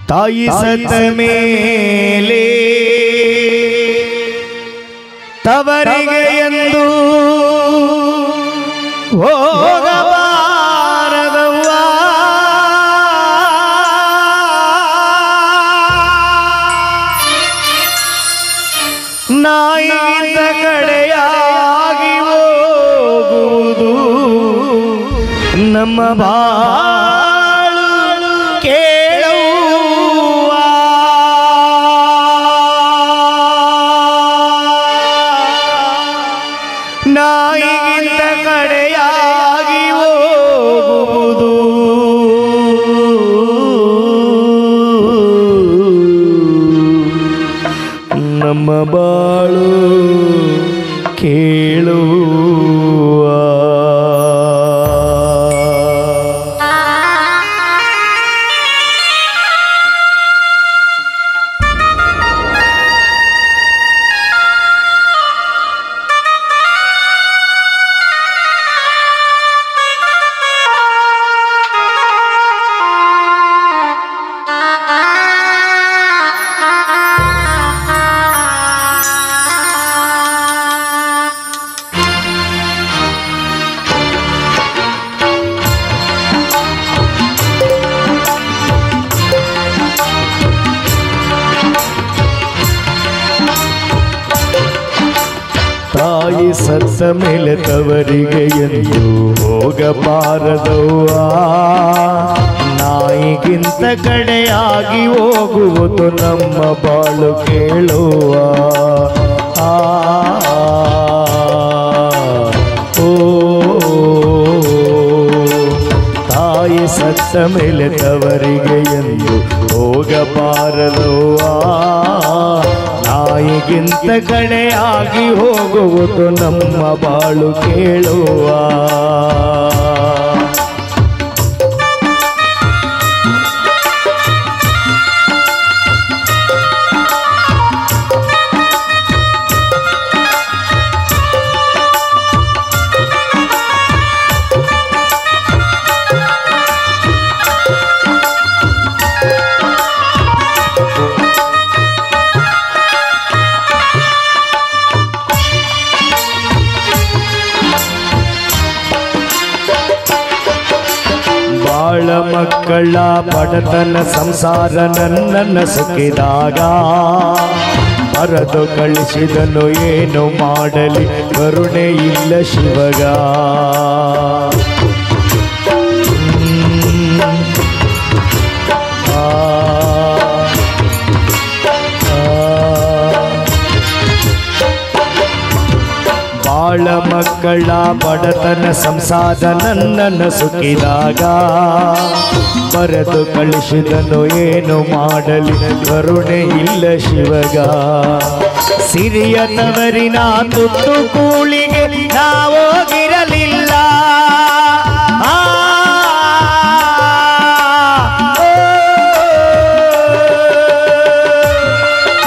ತಾಯಿ ಸತ್ತ ಮೇಲೆ ತವರಿಗೆ ಎಂದು ಹೋಗಬಾರದವ್ವ ನಾಯಿಗಿಂತ ಕಡೆಯಾಗಿ ಹೋಗುವುದು ನಮ್ಮ ಬಾಳು ಕೇಳುವ ನಾಯಿಗಿಂತ ಕಡೆಯಾಗಿ ಹೋಗುವುದು ನಮ್ಮ ಬಾಳು ಕೇಳುವ ತಾಯಿ ಸತ್ತ ಮೇಲೆ ತವರಿಗೆ ಎಂದು ಹೋಗಬಾರದವ್ವ ನಾಯಿಗಿಂತ ಕಡೆಯಾಗಿ ಹೋಗುವುದು ನಮ್ಮ ಬಾಳು ಕೇಳುವ ಆ ಓ ತಾಯಿ ಸತ್ತ ಮೇಲೆ ತವರಿಗೆ ಎಂದು ಹೋಗಬಾರದವ್ವ ನಾಯಿಗಿಂತ ಕಡೆಯಾಗಿ ಹೋಗುವುದು ನಮ್ಮ ಬಾಳು ಕೇಳುವ ಬಾಳ ಮಕ್ಕಳ ಬಡತನ ಸಂಸಾರ ನನ್ನನ್ನು ಸುಖಿದಾಗ ಬರದು ಕಳಿಸಿದನು ಏನು ಮಾಡಲಿ ಕರುಣೆ ಇಲ್ಲ ಶಿವಗ ಹ್ಮ್. ಆ, ಆ. ಬಾಳ ಮಕ್ಕಳ ಬಡತನ ಸಂಸಾರ ನನ್ನನ್ನು ಸುಖಿದಾಗ ಬರೆದು ಕಳಿಸಿದನು ಏನು ಮಾಡಲಿ ಕರುಣೆ ಇಲ್ಲ ಶಿವಗ ಸಿರಿಯ ತವರಿನ ತುತ್ತು ಕೂಳಿಗೆ ನಾವೋಗಿರಲಿಲ್ಲ ಆ, ಓ.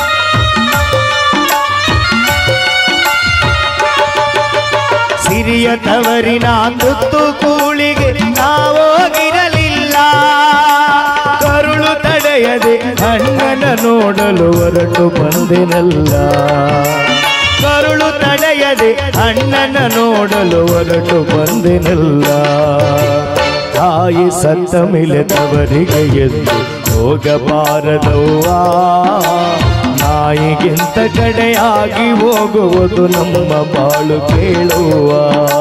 ಸಿರಿಯ ತವರಿನ ತುತ್ತು ಕೂಳಿಗೆ ನಾವೋಗಿರಲಿಲ್ಲ ಕರುಳು ತಡೆಯದೆ ಅಣ್ಣನ ನೋಡಲು ಹೊರಟು ಬಂದೆನಲ್ಲ ಕರುಳು ತಡೆಯದೆ ಅಣ್ಣನ ನೋಡಲು ಹೊರಟು ಬಂದೆನಲ್ಲ ತಾಯಿ ಸತ್ತ ಮೇಲೆ ತವರಿಗೆ ಎದ್ದು ಹೋಗಬಾರದವ್ವ ನಾಯಿಗಿಂತ ಕಡೆಯಾಗಿ ಹೋಗುವುದು ನಮ್ಮ ಬಾಳು ಕೇಳುವ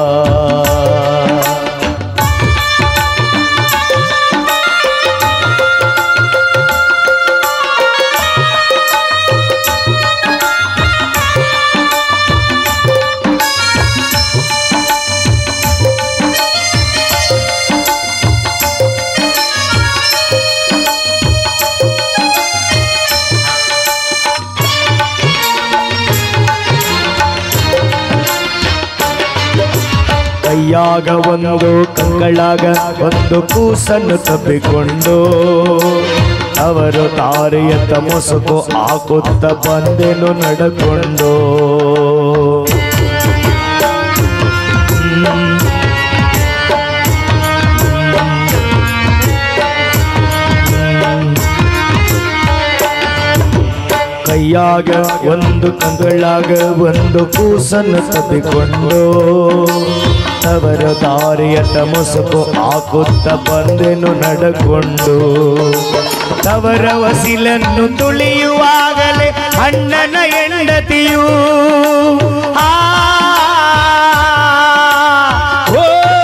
ಕೈಯಾಗ ಒಂದು ಕಂಗಳಾಗ ಒಂದು ಕೂಸನ್ನು ತಬ್ಬಿಕೊಂಡು ಅವರು ತಾರೆಯತ್ತ ಮುಸುಕು ಹಾಕುತ್ತ ಬಂದೆನು ನಡಕೊಂಡು ಕೈಯಾಗ ಒಂದು ಕಂಗಳಾಗ ಒಂದು ಕೂಸನ್ನು ತಬ್ಬಿಕೊಂಡು ತವರ ದಾರಿಯಟ ಮುಸುಕು ಹಾಕುತ್ತ ಬಂದೆನು ನಡಕೊಂಡು ತವರ ವಸಿಲನ್ನು ತುಳಿಯುವಾಗಲೇ ಅಣ್ಣನ ಹೆಂಡತಿಯು ಆ ಓ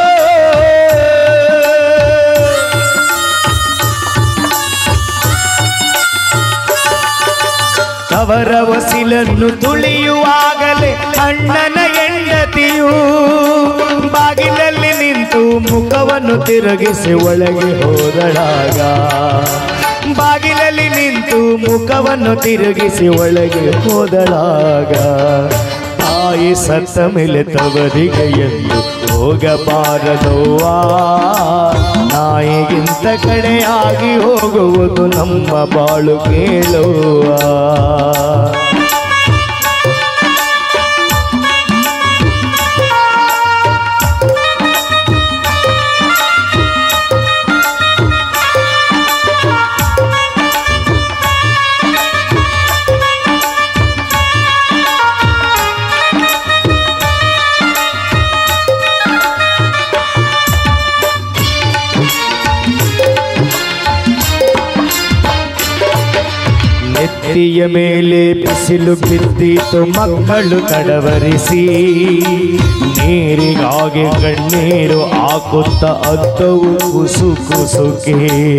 ಅವರ ವಸಿಲನ್ನು ತುಳಿಯುವಾಗಲೇ ಅಣ್ಣನ ಹೆಂಡತಿಯು ಬಾಗಿಲಲ್ಲಿ ನಿಂತು ಮುಖವನ್ನು ತಿರುಗಿಸಿ ಒಳಗೆ ಹೋದಳಾಗ ಬಾಗಿಲಲ್ಲಿ ನಿಂತು ಮುಖವನ್ನು ತಿರುಗಿಸಿ ಒಳಗೆ ಹೋದಳಾಗ ತಾಯಿ ಸತ್ತ ಮೇಲೆ ತವರಿಗೆ ಎಂದು ಹೋಗಬಾರದವ್ವಾ ನಾಯಿಗಿಂತ ಕಡೆಯಾಗಿ ಹೋಗುವುದು ನಮ್ಮ ಬಾಳು ಕೇಳುವ ನೆತ್ತಿಯ ಮೇಲೆ ಬಿಸಿಲು ಬಿದ್ದಿತು ಮಕ್ಕಳು ತಡವರಿಸಿ ನೀರಿಗಾಗಿ ಕಣ್ಣೀರು ಹಾಕುತ್ತ ಅದ್ದವು ಕುಸು ಕುಸುಕೆ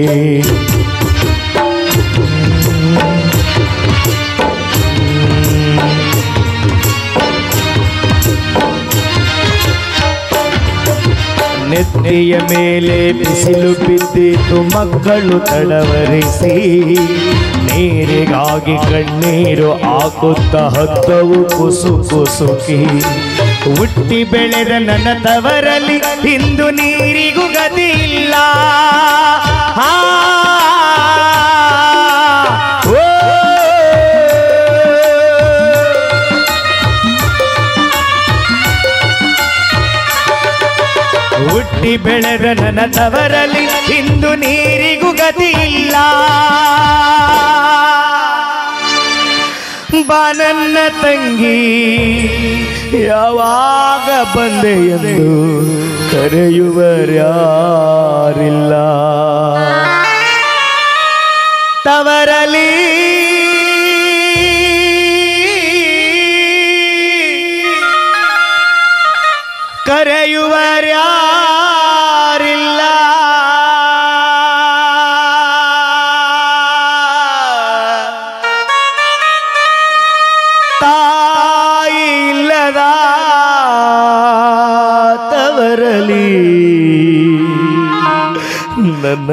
ನೆತ್ತಿಯ ಮೇಲೆ ಬಿಸಿಲು ಬಿದ್ದಿತು ಮಕ್ಕಳು ತಡವರಿಸಿ ನೀರಿಗಾಗಿ ಕಣ್ಣೀರು ಹಾಕುತ್ತ ಹತ್ತವು ಕುಸು ಕುಸುಕಿ ಹುಟ್ಟಿ ಬೆಳೆದ ನನ್ನ ತವರಲ್ಲಿ ಇಂದು ನೀರಿಗೂ ಗತಿ ಇಲ್ಲ ಆ, ಓ ಹುಟ್ಟಿ ಬೆಳೆದ ನನ್ನ ತವರಲ್ಲಿ ಇಂದು ನೀರಿಗೂ ಗತಿ ಇಲ್ಲ ಬಾ ನನ್ನ ತಂಗಿ ಯಾವಾಗ ಬಂದೆ ಎಂದು ಕರೆಯುವರ್ಯಾರಿಲ್ಲ ತವರಲಿ ಕರೆಯುವರ್ಯಾರಿಲ್ಲ ತಾಯಿ ಇಲ್ಲದ ತವರಲಿ ನನ್ನ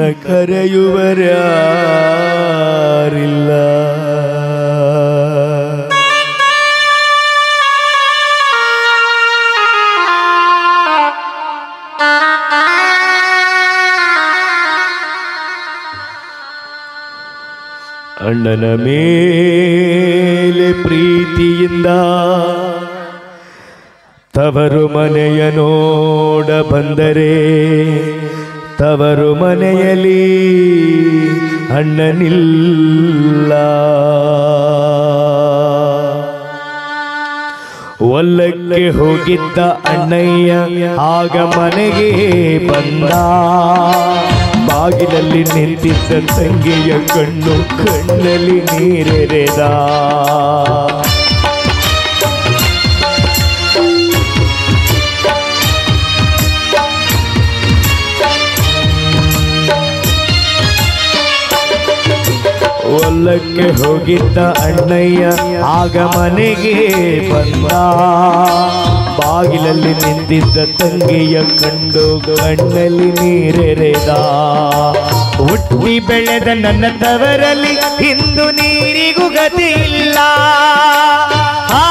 ಕರೆಯುವರ್ಯಾರಿಲ್ಲ ಅಣ್ಣನ ಮೇಲೆ ಪ್ರೀತಿಯಿಂದ ತವರು ಮನೆಯ ನೋಡ ಬಂದರೆ ತವರು ಮನೆಯಲ್ಲಿ ಅಣ್ಣನಿಲ್ಲ ಒಲ್ಲಕ್ಕೆ ಹೋಗಿದ್ದ ಅಣ್ಣಯ್ಯ ಆಗ ಮನೆಗೆ ಬಂದ ಬಾಗಿಲಲ್ಲಿ ನಿಂತಿದ್ದ ತಂಗಿಯ ಕಣ್ಣು ಕಣ್ಣಲ್ಲಿ ನೀರೆರೆದ ಹೊಲಕ್ಕೆ ಹೋಗಿದ್ದ ಅಣ್ಣಯ್ಯ ಆಗ ಮನೆಗೆ ಬಂದ ಬಾಗಿಲಲ್ಲಿ ನಿಂತಿದ್ದ ತಂಗಿಯ ಕಂಡು ಕಣ್ಣಲ್ಲಿ ನೀರೆರೆದ ಹುಟ್ಟಿ ಬೆಳೆದ ನನ್ನ ತವರಲ್ಲಿ ಇಂದು ನೀರಿಗೂ ಗತಿ ಇಲ್ಲ ಆ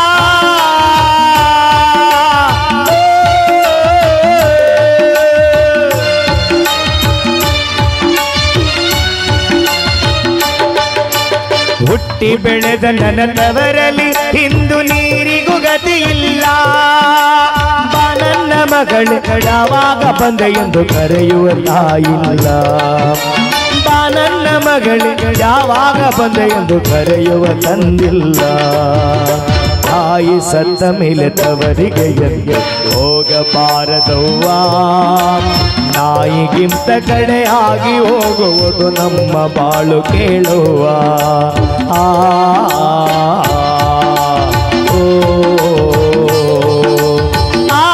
ಹುಟ್ಟಿ ಬೆಳೆದ ನನ್ನ ತವರಲ್ಲಿ ಇಂದು ನೀರಿಗೂ ಗತಿ ಇಲ್ಲ ಬಾ ನನ್ನ ಮಗಳು ಯಾವಾಗ ಬಂದ ಎಂದು ಕರೆಯುವ ತಾಯಿಲ್ಲ ಬಾ ನನ್ನ ಮಗಳೇ ಯಾವಾಗ ಬಂದೆ ಎಂದು ಕರೆಯುವ ತಂದಿಲ್ಲ ತಾಯಿ ಸತ್ತ ಮೇಲೆ ತವರಿಗೆ ಎಂದು ಹೋಗಬಾರದವ್ವ ನಾಯಿಗಿಂತ ಕಡೆ ಆಗಿ ಹೋಗುವುದು ನಮ್ಮ ಬಾಳು ಕೇಳುವ ಆ ಓ, ಆ,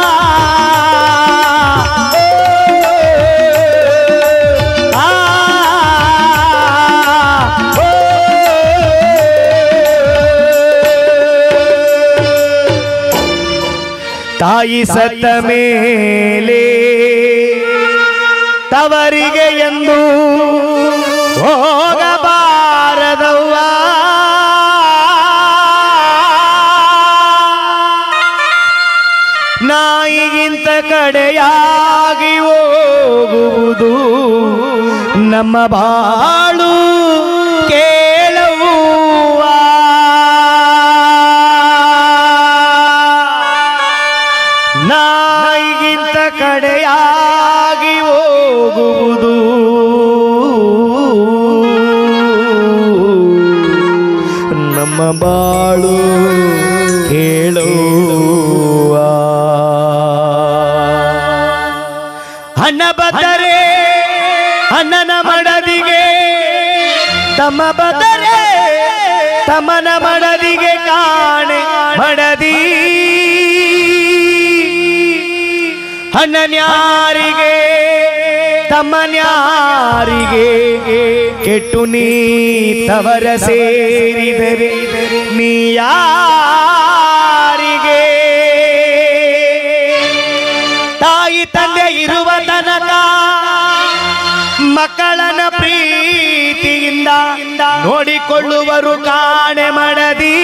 ಆ, ತಾಯಿ ಸತ್ತ ಮೇಲೆ ತವರಿಗೆ ಎಂದು ಹೋಗಬಾರದವ್ವ ನಾಯಿಗಿಂತ ಕಡೆಯಾಗಿ ಹೋಗುವುದು ನಮ್ಮ ಬಾಳು ಕೇಳುವ ನಾಯಿಗಿಂತ ಕಡೆಯಾಗಿ ಹೋಗುವುದು ನಮ್ಮ ಬಾಳು ಕೇಳುವ ಹಣ ಬದರೆ ಅಣ್ಣನ ಮಡದಿಗೆ ತಮ್ಮ ಬದರೆ ತಮ್ಮನ ಮಡದಿಗೆ ಕಾಣೆ ಮಡದಿ ಅಣ್ಣನ್ಯಾರಿಗೆ ತಮ್ಮನ್ಯಾರಿಗೆ ಕೆಟ್ಟು ನೀ ತವರ ಸೇರಿದರೆ ನೀ ಯಾರಿಗೆ ತಾಯಿ ತಂದೆ ಇರುವ ತನಕ ಮಕ್ಕಳನ್ನ ಪ್ರೀತಿಯಿಂದ ನೋಡಿಕೊಳ್ಳುವರು ಕಾಣೆ ಮಡದಿ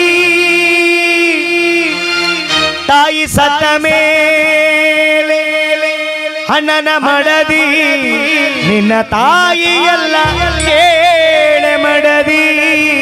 ತಾಯಿ ಸತ್ತ ಮೇಲೆ ಅಣ್ಣನ ಮಡದಿ ನಿನ್ನ ತಾಯಿ ಎಲ್ಲ ಕೇಳೆ ಮಡದಿ